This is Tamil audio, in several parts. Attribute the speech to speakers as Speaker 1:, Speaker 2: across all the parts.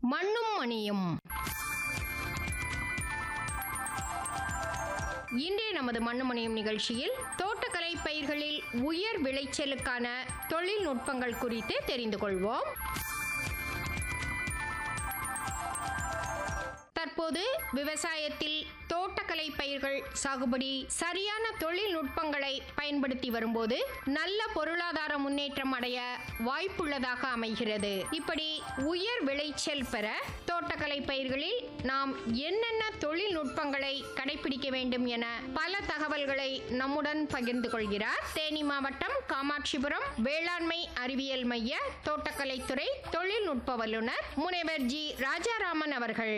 Speaker 1: மண்ணும் மணியும் இன்றைய நமது மண்ணுமணியும் நிகழ்ச்சியில் தோட்டக்கலை பயிர்களில் உயர் விளைச்சலுக்கான தொழில்நுட்பங்கள் குறித்து தெரிந்து கொள்வோம் தற்போது விவசாயத்தில் தோட்டக்கலை பயிர்கள் சாகுபடி சரியான தொழில்நுட்பங்களை பயன்படுத்தி வரும்போது நல்ல பொருளாதார முன்னேற்றம் அடைய வாய்ப்புள்ளதாக அமைகிறது இப்படி உயர் விளைச்சல் பெற தோட்டக்கலை பயிர்களில் நாம் என்னென்ன தொழில்நுட்பங்களை கடைபிடிக்க வேண்டும் என பல தகவல்களை நம்முடன் பகிர்ந்து கொள்கிறார் தேனி மாவட்டம் காமாட்சிபுரம் வேளாண்மை அறிவியல் மைய தோட்டக்கலைத்துறை தொழில்நுட்ப வல்லுநர் முனைவர் ஜி ராஜாராமன் அவர்கள்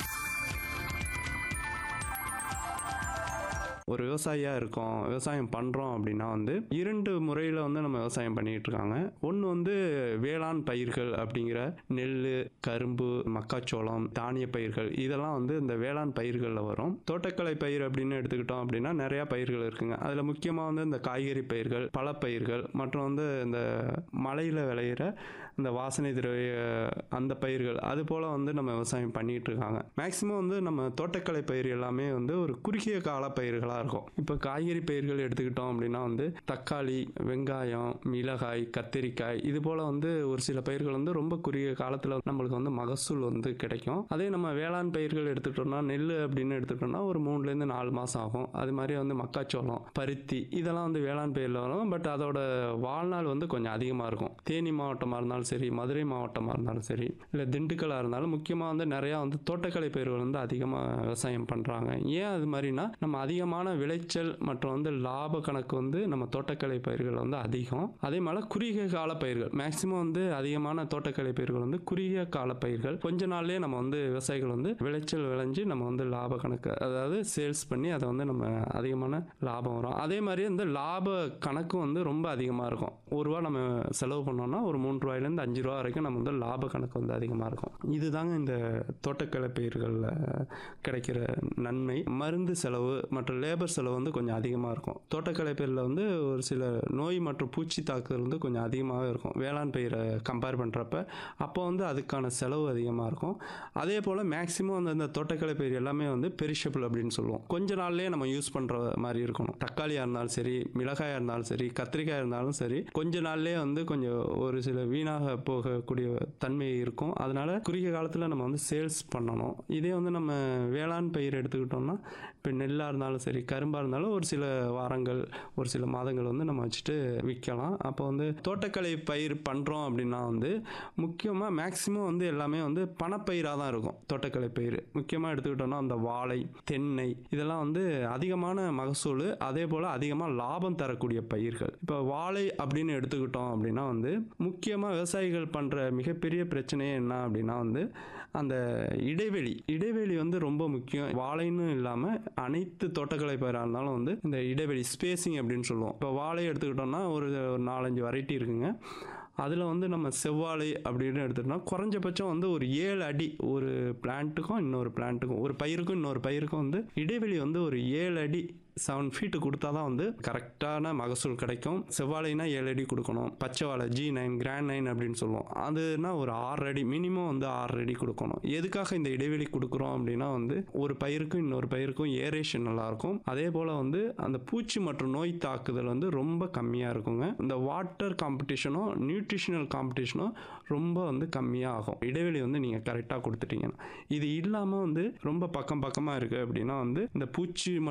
Speaker 2: ஒரு விவசாயியாக இருக்கோம் விவசாயம் பண்ணுறோம் அப்படின்னா வந்து இரண்டு முறையில் வந்து நம்ம விவசாயம் பண்ணிகிட்டு இருக்காங்க ஒன்று வந்து வேளாண் பயிர்கள் அப்படிங்கிற நெல் கரும்பு மக்காச்சோளம் தானிய பயிர்கள் இதெல்லாம் வந்து இந்த வேளாண் பயிர்களில் வரும் தோட்டக்கலை பயிர் அப்படின்னு எடுத்துக்கிட்டோம் அப்படின்னா நிறையா பயிர்கள் இருக்குங்க அதில் முக்கியமாக வந்து இந்த காய்கறி பயிர்கள் பழப்பயிர்கள் மற்றும் வந்து இந்த மலையில் விளையிற இந்த வாசனை திரவிய அந்த பயிர்கள் அது போல் வந்து நம்ம விவசாயம் பண்ணிகிட்டு இருக்காங்க மேக்ஸிமம் வந்து நம்ம தோட்டக்கலை பயிர் எல்லாமே வந்து ஒரு குறுகிய கால பயிர்களாக இருக்கும் இப்போ காய்கறி பயிர்கள் எடுத்துக்கிட்டோம் அப்படின்னா வந்து தக்காளி வெங்காயம் மிளகாய் கத்திரிக்காய் இது போல் வந்து ஒரு சில பயிர்கள் வந்து ரொம்ப குறுகிய காலத்தில் நம்மளுக்கு வந்து மகசூல் வந்து கிடைக்கும் அதே நம்ம வேளாண் பயிர்கள் எடுத்துக்கிட்டோம்னா நெல் அப்படின்னு எடுத்துக்கிட்டோம்னா ஒரு மூணுலேருந்து நாலு மாதம் ஆகும் அது மாதிரி வந்து மக்காச்சோளம் பருத்தி இதெல்லாம் வந்து வேளாண் பயிரில் வரும் பட் அதோட வாழ்நாள் வந்து கொஞ்சம் அதிகமாக இருக்கும் தேனி மாவட்டமாக இருந்தாலும் சரி மதுரை மாவட்டமாக இருந்தாலும் சரி இல்லை திண்டுக்கலாக இருந்தாலும் முக்கியமாக வந்து நிறையா வந்து தோட்டக்கலை பயிர்கள் வந்து அதிகமாக விவசாயம் பண்ணுறாங்க ஏன் அது மாதிரினா நம்ம அதிகமான விளைச்சல் மற்றும் வந்து லாப கணக்கு வந்து நம்ம தோட்டக்கலை பயிர்கள் வந்து அதிகம் அதே மாதிரி குறுகிய கால பயிர்கள் மேக்சிமம் வந்து அதிகமான தோட்டக்கலை பயிர்கள் வந்து குறுகிய கால பயிர்கள் கொஞ்ச நாள்லயே நம்ம வந்து விவசாயிகள் வந்து விளைச்சல் விளைஞ்சு நம்ம வந்து லாப கணக்கு அதாவது சேல்ஸ் பண்ணி அதை வந்து நம்ம அதிகமான லாபம் வரும் அதே மாதிரி இந்த லாப கணக்கும் வந்து ரொம்ப அதிகமாக இருக்கும் ஒரு ரூபா நம்ம செலவு பண்ணோம்னா ஒரு மூணு ரூபாயிலேருந்து அஞ்சு ரூபா வரைக்கும் நம்ம வந்து லாப கணக்கு வந்து அதிகமாக இருக்கும் இதுதாங்க இந்த தோட்டக்கலை பயிர்களில் கிடைக்கிற நன்மை மருந்து செலவு மற்றும் லேபர் செலவு வந்து கொஞ்சம் அதிகமாக இருக்கும் தோட்டக்கலை பயிரில் வந்து ஒரு சில நோய் மற்றும் பூச்சி தாக்குதல் வந்து கொஞ்சம் அதிகமாகவே இருக்கும் வேளாண் பயிரை கம்பேர் பண்ணுறப்ப அப்போ வந்து அதுக்கான செலவு அதிகமாக இருக்கும் அதே போல் மேக்ஸிமம் வந்து அந்த தோட்டக்கலை பயிர் எல்லாமே வந்து பெரிஷபிள் அப்படின்னு சொல்லுவோம் கொஞ்ச நாள்லயே நம்ம யூஸ் பண்ணுற மாதிரி இருக்கணும் தக்காளியாக இருந்தாலும் சரி மிளகாயாக இருந்தாலும் சரி கத்திரிக்காய் இருந்தாலும் சரி கொஞ்ச நாள்லயே வந்து கொஞ்சம் ஒரு சில வீணாக போகக்கூடிய தன்மை இருக்கும் அதனால குறுகிய காலத்தில் நம்ம வந்து சேல்ஸ் பண்ணணும் இதே வந்து நம்ம வேளாண் பயிர் எடுத்துக்கிட்டோம்னா இப்போ நெல்லாக இருந்தாலும் சரி கரும்பாக இருந்தாலும் ஒரு சில வாரங்கள் ஒரு சில மாதங்கள் வந்து நம்ம வச்சுட்டு விற்கலாம் அப்போ வந்து தோட்டக்கலை பயிர் பண்ணுறோம் அப்படின்னா வந்து முக்கியமாக மேக்ஸிமம் வந்து எல்லாமே வந்து பணப்பயிராக தான் இருக்கும் தோட்டக்கலை பயிர் முக்கியமாக எடுத்துக்கிட்டோம்னா அந்த வாழை தென்னை இதெல்லாம் வந்து அதிகமான மகசூல் அதே போல் அதிகமாக லாபம் தரக்கூடிய பயிர்கள் இப்போ வாழை அப்படின்னு எடுத்துக்கிட்டோம் அப்படின்னா வந்து முக்கியமாக விவசாயிகள் பண்ணுற மிகப்பெரிய பிரச்சனையே என்ன அப்படின்னா வந்து அந்த இடைவெளி இடைவெளி வந்து ரொம்ப முக்கியம் வாழைன்னு இல்லாமல் அனைத்து தோட்டக்கலை பயிராக இருந்தாலும் வந்து இந்த இடைவெளி ஸ்பேசிங் அப்படின்னு சொல்லுவோம் இப்போ வாழை எடுத்துக்கிட்டோம்னா ஒரு ஒரு நாலஞ்சு வெரைட்டி இருக்குங்க அதில் வந்து நம்ம செவ்வாழை அப்படின்னு எடுத்துட்டோம்னா குறைஞ்சபட்சம் வந்து ஒரு ஏழு அடி ஒரு பிளான்ட்டுக்கும் இன்னொரு பிளான்ட்டுக்கும் ஒரு பயிருக்கும் இன்னொரு பயிருக்கும் வந்து இடைவெளி வந்து ஒரு ஏழு அடி செவன் ஃபீட்டு கொடுத்தா தான் வந்து கரெக்டான மகசூல் கிடைக்கும் செவ்வாழைனா ஏழு அடி கொடுக்கணும் பச்சை வாழை ஜி நைன் கிராண்ட் நைன் அப்படின்னு சொல்லுவோம் அதுனா ஒரு ஆறு அடி மினிமம் வந்து ஆறு அடி கொடுக்கணும் எதுக்காக இந்த இடைவெளி கொடுக்குறோம் அப்படின்னா வந்து ஒரு பயிருக்கும் இன்னொரு பயிருக்கும் ஏரேஷன் நல்லாயிருக்கும் அதே போல் வந்து அந்த பூச்சி மற்றும் நோய் தாக்குதல் வந்து ரொம்ப கம்மியாக இருக்குங்க இந்த வாட்டர் காம்படிஷனும் நியூட்ரிஷனல் காம்படிஷனும் ரொம்ப வந்து கம்மியாக ஆகும் இடைவெளி வந்து நீங்கள் கரெக்டாக கொடுத்துட்டீங்கன்னா இது இல்லாமல் வந்து ரொம்ப பக்கம் பக்கமாக இருக்குது அப்படின்னா வந்து இந்த பூச்சி